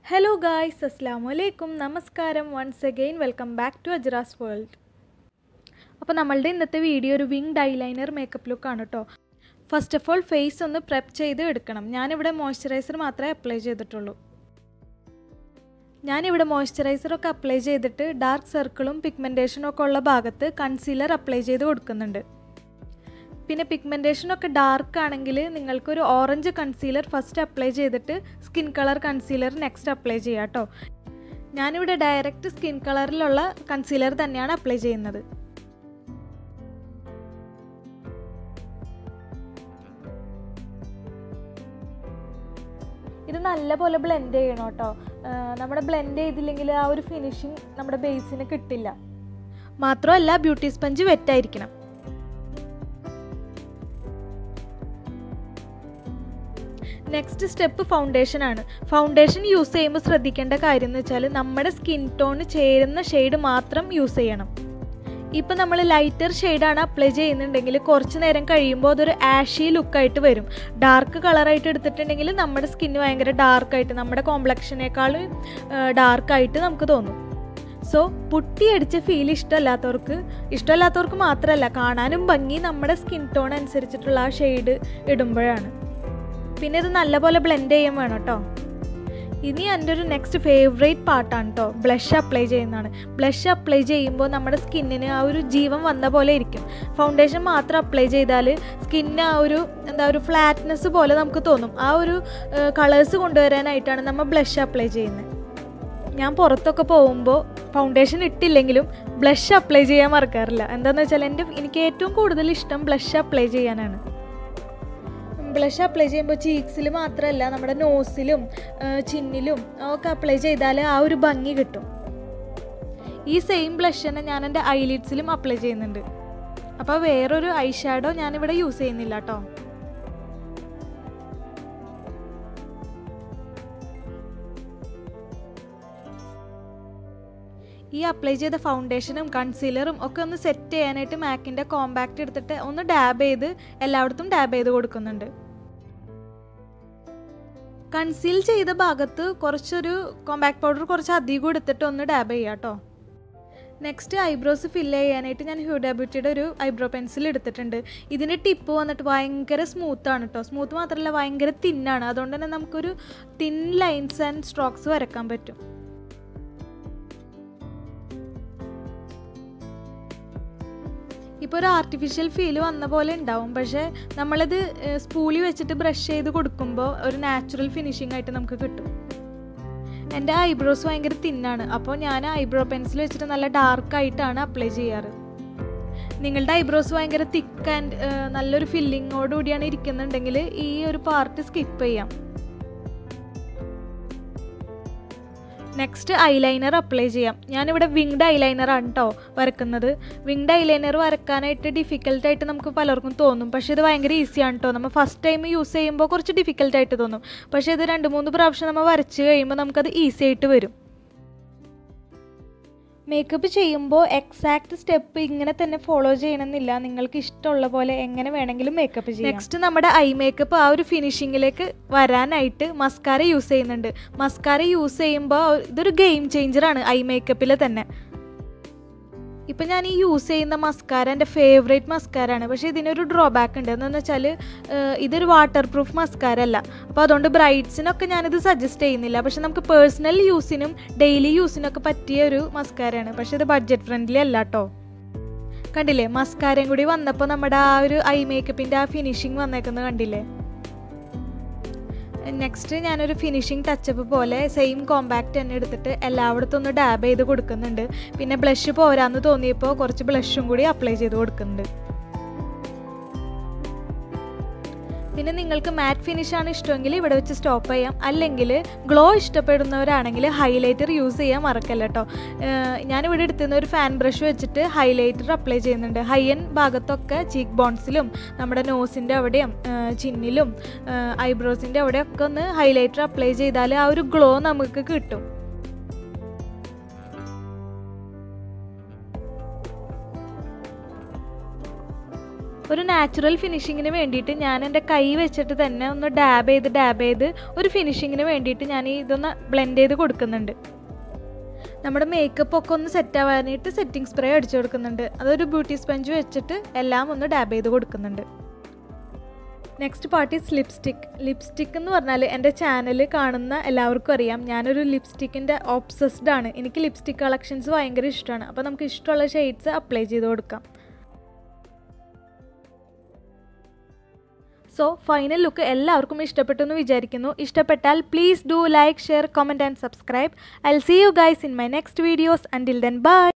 hello guys അസ്സാം വലൈക്കും നമസ്കാരം once again welcome back to Ajras world അപ്പോൾ നമ്മളുടെ ഇന്നത്തെ വീഡിയോ ഒരു വിങ്ഡ് ഐലൈനർ മേക്കപ്പ് ലുക്കാണ് കേട്ടോ ഫസ്റ്റ് ഓഫ് ഓൾ ഫേസ് ഒന്ന് പ്രെപ്പ് ചെയ്ത് എടുക്കണം ഞാനിവിടെ മോയ്സ്ചറൈസർ മാത്രമേ അപ്ലൈ ചെയ്തിട്ടുള്ളൂ ഞാനിവിടെ മോയ്സ്ചറൈസറൊക്കെ അപ്ലൈ ചെയ്തിട്ട് ഡാർക്ക് സർക്കിളും പിഗ്മെൻറ്റേഷനും ഒക്കെ ഉള്ള ഭാഗത്ത് കൺസീലർ അപ്ലൈ ചെയ്ത് കൊടുക്കുന്നുണ്ട് പിന്നെ പിഗ്മെൻറ്റേഷനൊക്കെ ഡാർക്ക് ആണെങ്കിൽ നിങ്ങൾക്കൊരു ഓറഞ്ച് കൺസീലർ ഫസ്റ്റ് അപ്ലൈ ചെയ്തിട്ട് skin colour concealer next apply ചെയ്യാം കേട്ടോ ഞാനിവിടെ ഡയറക്റ്റ് സ്കിൻ കളറിലുള്ള കൺസീലർ തന്നെയാണ് അപ്ലൈ ചെയ്യുന്നത് ഇത് നല്ലപോലെ ബ്ലെൻഡ് ചെയ്യണം കേട്ടോ നമ്മുടെ ബ്ലെൻഡ് ചെയ്തില്ലെങ്കിൽ ആ ഒരു ഫിനിഷിങ് നമ്മുടെ ബേസിന് കിട്ടില്ല മാത്രമല്ല ബ്യൂട്ടി സ്പഞ്ച് വെറ്റായിരിക്കണം നെക്സ്റ്റ് സ്റ്റെപ്പ് ഫൗണ്ടേഷൻ ആണ് ഫൗണ്ടേഷൻ യൂസ് ചെയ്യുമ്പോൾ ശ്രദ്ധിക്കേണ്ട കാര്യം എന്ന് വെച്ചാൽ നമ്മുടെ സ്കിൻ ടോണ് ചേരുന്ന ഷെയ്ഡ് മാത്രം യൂസ് ചെയ്യണം ഇപ്പം നമ്മൾ ലൈറ്റർ ഷെയ്ഡാണ് അപ്ലൈ ചെയ്യുന്നുണ്ടെങ്കിൽ കുറച്ച് നേരം കഴിയുമ്പോൾ അതൊരു ആഷി ലുക്കായിട്ട് വരും ഡാർക്ക് കളറായിട്ട് എടുത്തിട്ടുണ്ടെങ്കിൽ നമ്മുടെ സ്കിന്ന് ഭയങ്കര ഡാർക്കായിട്ട് നമ്മുടെ കോംപ്ലക്ഷനേക്കാളും ഡാർക്കായിട്ട് നമുക്ക് തോന്നും സോ പുട്ടിയടിച്ച ഫീൽ ഇഷ്ടമല്ലാത്തവർക്ക് ഇഷ്ടമല്ലാത്തവർക്ക് മാത്രമല്ല കാണാനും ഭംഗി നമ്മുടെ സ്കിൻ ടോൺ അനുസരിച്ചിട്ടുള്ള ആ ഷെയ്ഡ് ഇടുമ്പോഴാണ് പിന്നെ ഇത് നല്ലപോലെ ബ്ലെൻഡ് ചെയ്യാൻ വേണം കേട്ടോ ഇനി എൻ്റെ ഒരു നെക്സ്റ്റ് ഫേവറേറ്റ് പാർട്ടാണ് കേട്ടോ ബ്ലഷ് അപ്ലൈ ചെയ്യുന്നതാണ് ബ്ലഷ് അപ്ലൈ ചെയ്യുമ്പോൾ നമ്മുടെ സ്കിന്നിന് ആ ഒരു ജീവൻ വന്ന പോലെ ഇരിക്കും ഫൗണ്ടേഷൻ മാത്രം അപ്ലൈ ചെയ്താൽ സ്കിന്നിന് ആ ഒരു എന്താ ഒരു ഫ്ലാറ്റ്നെസ് പോലെ നമുക്ക് തോന്നും ആ ഒരു കളേഴ്സ് കൊണ്ടുവരാനായിട്ടാണ് നമ്മൾ ബ്ലഷ് അപ്ലൈ ചെയ്യുന്നത് ഞാൻ പുറത്തൊക്കെ പോകുമ്പോൾ ഫൗണ്ടേഷൻ ഇട്ടില്ലെങ്കിലും ബ്ലഷ് അപ്ലൈ ചെയ്യാൻ മറക്കാറില്ല എന്താണെന്ന് വെച്ചാൽ എൻ്റെ എനിക്ക് ഏറ്റവും കൂടുതൽ ഇഷ്ടം ബ്ലഷ് അപ്ലൈ ചെയ്യാനാണ് ബ്ലഷ് അപ്ലൈ ചെയ്യുമ്പോൾ ചീക്സിൽ മാത്രമല്ല നമ്മുടെ നോസിലും ചിന്നിലും ഒക്കെ അപ്ലൈ ചെയ്താൽ ആ ഒരു ഭംഗി കിട്ടും ഈ സെയിം ബ്ലഷ് തന്നെ ഞാൻ എൻ്റെ ഐലിഡ്സിലും അപ്ലൈ ചെയ്യുന്നുണ്ട് അപ്പോൾ വേറൊരു ഐ ഷാഡോ ഞാനിവിടെ യൂസ് ചെയ്യുന്നില്ല കേട്ടോ ഈ അപ്ലൈ ചെയ്ത ഫൗണ്ടേഷനും കൺസീലറും ഒക്കെ ഒന്ന് സെറ്റ് ചെയ്യാനായിട്ട് മാക്കിൻ്റെ കോമ്പാക്റ്റ് എടുത്തിട്ട് ഒന്ന് ഡാബ് ചെയ്ത് എല്ലായിടത്തും ഡാബ് ചെയ്ത് കൊടുക്കുന്നുണ്ട് കൺസീൽ ചെയ്ത ഭാഗത്ത് കുറച്ചൊരു കോമ്പാക്ട് പൗഡർ കുറച്ച് അധികം എടുത്തിട്ട് ഒന്ന് ഡാബ് ചെയ്യാം കേട്ടോ നെക്സ്റ്റ് ഐബ്രോസ് ഫില്ല് ചെയ്യാനായിട്ട് ഞാൻ ഹ്യൂഡ ബ്യൂട്ടിയുടെ ഒരു ഐബ്രോ പെൻസിൽ എടുത്തിട്ടുണ്ട് ഇതിൻ്റെ ടിപ്പ് വന്നിട്ട് ഭയങ്കര സ്മൂത്താണ് കേട്ടോ സ്മൂത്ത് മാത്രമല്ല ഭയങ്കര തിന്നാണ് അതുകൊണ്ട് തന്നെ നമുക്കൊരു തിൻ ലൈൻസ് ആൻഡ് സ്ട്രോക്സ് വരക്കാൻ പറ്റും ഇപ്പോൾ ഒരു ആർട്ടിഫിഷ്യൽ ഫീൽ വന്ന പോലെ ഉണ്ടാവും പക്ഷേ നമ്മളിത് സ്പൂളി വെച്ചിട്ട് ബ്രഷ് ചെയ്ത് കൊടുക്കുമ്പോൾ ഒരു നാച്ചുറൽ ഫിനിഷിംഗ് ആയിട്ട് നമുക്ക് കിട്ടും എൻ്റെ ഐബ്രോസ് ഭയങ്കര തിന്നാണ് അപ്പോൾ ഞാൻ ഐബ്രോ പെൻസിൽ വെച്ചിട്ട് നല്ല ഡാർക്കായിട്ടാണ് അപ്ലൈ ചെയ്യാറ് നിങ്ങളുടെ ഐബ്രോസ് ഭയങ്കര തിക്ക് ആൻഡ് നല്ലൊരു ഫില്ലിങ്ങോടുകൂടിയാണ് ഇരിക്കുന്നുണ്ടെങ്കിൽ ഈ ഒരു പാർട്ട് സ്കിപ്പ് ചെയ്യാം നെക്സ്റ്റ് ഐലൈനർ അപ്ലൈ ചെയ്യാം ഞാനിവിടെ വിങ്ഡ് ഐലൈനറാണ് കേട്ടോ വരക്കുന്നത് വിങ്ഡ് ഐലൈനർ വരക്കാനായിട്ട് ഡിഫിക്കൽട്ടായിട്ട് നമുക്ക് പലർക്കും തോന്നും പക്ഷേ ഇത് ഭയങ്കര ഈസിയാണ് കേട്ടോ നമ്മൾ ഫസ്റ്റ് ടൈം യൂസ് ചെയ്യുമ്പോൾ കുറച്ച് ഡിഫിക്കൽട്ടായിട്ട് തോന്നും പക്ഷേ ഇത് രണ്ട് മൂന്ന് പ്രാവശ്യം നമ്മൾ വരച്ച് കഴിയുമ്പോൾ നമുക്കത് ഈസി ആയിട്ട് വരും മേക്കപ്പ് ചെയ്യുമ്പോൾ എക്സാക്ട് സ്റ്റെപ്പ് ഇങ്ങനെ തന്നെ ഫോളോ ചെയ്യണമെന്നില്ല നിങ്ങൾക്ക് ഇഷ്ടമുള്ള പോലെ എങ്ങനെ വേണമെങ്കിലും മേക്കപ്പ് ചെയ്യാം നെക്സ്റ്റ് നമ്മുടെ ഐ മേക്കപ്പ് ആ ഒരു ഫിനിഷിങ്ങിലേക്ക് വരാനായിട്ട് മസ്കാര യൂസ് ചെയ്യുന്നുണ്ട് മസ്കാര യൂസ് ചെയ്യുമ്പോൾ ഇതൊരു ഗെയിം ചേഞ്ചറാണ് ഐ മേക്കപ്പിൽ തന്നെ ഇപ്പം ഞാൻ ഈ യൂസ് ചെയ്യുന്ന മസ്കാര എൻ്റെ ഫേവറേറ്റ് മസ്കാരാണ് പക്ഷേ ഇതിനൊരു ഡ്രോബാക്ക് ഉണ്ട് എന്ന് വെച്ചാൽ ഇതൊരു വാട്ടർ പ്രൂഫ് മസ്കാര അല്ല അപ്പോൾ അതുകൊണ്ട് ബ്രൈഡ്സിനൊക്കെ ഞാനിത് സജസ്റ്റ് ചെയ്യുന്നില്ല പക്ഷെ നമുക്ക് പേഴ്സണൽ യൂസിനും ഡെയിലി യൂസിനൊക്കെ പറ്റിയ ഒരു മസ്കാരയാണ് പക്ഷേ ഇത് ബഡ്ജറ്റ് ഫ്രണ്ട്ലി അല്ല കേട്ടോ കണ്ടില്ലേ മസ്കാരയും കൂടി വന്നപ്പോൾ നമ്മുടെ ആ ഒരു ഐ മേക്കപ്പിൻ്റെ ആ ഫിനിഷിങ് വന്നേക്കുന്നത് കണ്ടില്ലേ നെക്സ്റ്റ് ഞാനൊരു ഫിനിഷിങ് ടച്ചപ്പ് പോലെ സെയിം കോമ്പാക്റ്റ് തന്നെ എടുത്തിട്ട് എല്ലായിടത്തും ഒന്ന് ഡാബ് ചെയ്ത് കൊടുക്കുന്നുണ്ട് പിന്നെ ബ്ലഷ് പോരാന്ന് തോന്നിയപ്പോൾ കുറച്ച് ബ്ലഷും കൂടി അപ്ലൈ ചെയ്ത് കൊടുക്കുന്നുണ്ട് പിന്നെ നിങ്ങൾക്ക് മാറ്റ് ഫിനിഷ് ആണ് ഇഷ്ടമെങ്കിൽ ഇവിടെ വെച്ച് സ്റ്റോപ്പ് ചെയ്യാം അല്ലെങ്കിൽ ഗ്ലോ ഇഷ്ടപ്പെടുന്നവരാണെങ്കിൽ ഹൈലൈറ്റർ യൂസ് ചെയ്യാൻ മറക്കല്ല കേട്ടോ ഞാനിവിടെ എടുത്തുന്ന ഒരു ഫാൻ ബ്രഷ് വെച്ചിട്ട് ഹൈലൈറ്റർ അപ്ലൈ ചെയ്യുന്നുണ്ട് ഹൈ എൻ ഭാഗത്തൊക്കെ ചീക്ക് ബോൺസിലും നമ്മുടെ നോസിൻ്റെ അവിടെയും ചിന്നിലും ഐബ്രോസിൻ്റെ അവിടെയൊക്കെ ഒന്ന് ഹൈലൈറ്റർ അപ്ലൈ ചെയ്താൽ ആ ഒരു ഗ്ലോ നമുക്ക് കിട്ടും ഒരു നാച്ചുറൽ ഫിനിഷിങ്ങിന് വേണ്ടിയിട്ട് ഞാൻ എൻ്റെ കൈ വെച്ചിട്ട് തന്നെ ഒന്ന് ഡാബ് ചെയ്ത് ഡാബ് ചെയ്ത് ഒരു ഫിനിഷിങ്ങിന് വേണ്ടിയിട്ട് ഞാൻ ഈ ഇതൊന്ന് ബ്ലെൻഡ് ചെയ്ത് കൊടുക്കുന്നുണ്ട് നമ്മുടെ മേക്കപ്പ് ഒക്കെ ഒന്ന് സെറ്റ് ആവാനായിട്ട് സെറ്റിംഗ് സ്പ്രേ അടിച്ചു കൊടുക്കുന്നുണ്ട് അതൊരു ബ്യൂട്ടി സ്പഞ്ച് വെച്ചിട്ട് എല്ലാം ഒന്ന് ഡാബ് ചെയ്ത് കൊടുക്കുന്നുണ്ട് next part is lipstick lipstick എന്ന് പറഞ്ഞാൽ എൻ്റെ ചാനൽ കാണുന്ന എല്ലാവർക്കും അറിയാം ഞാനൊരു ലിപ്സ്റ്റിക്കിൻ്റെ ഓബ്സസ്ഡ് ആണ് എനിക്ക് ലിപ്സ്റ്റിക് കളക്ഷൻസ് ഭയങ്കര ഇഷ്ടമാണ് അപ്പോൾ നമുക്ക് ഇഷ്ടമുള്ള ഷെയ്ഡ്സ് അപ്ലൈ ചെയ്ത് കൊടുക്കാം സോ ഫൈനൽ ലുക്ക് എല്ലാവർക്കും ഇഷ്ടപ്പെട്ടു എന്ന് വിചാരിക്കുന്നു ഇഷ്ടപ്പെട്ടാൽ please do like share comment and subscribe I see you guys in my next videos until then by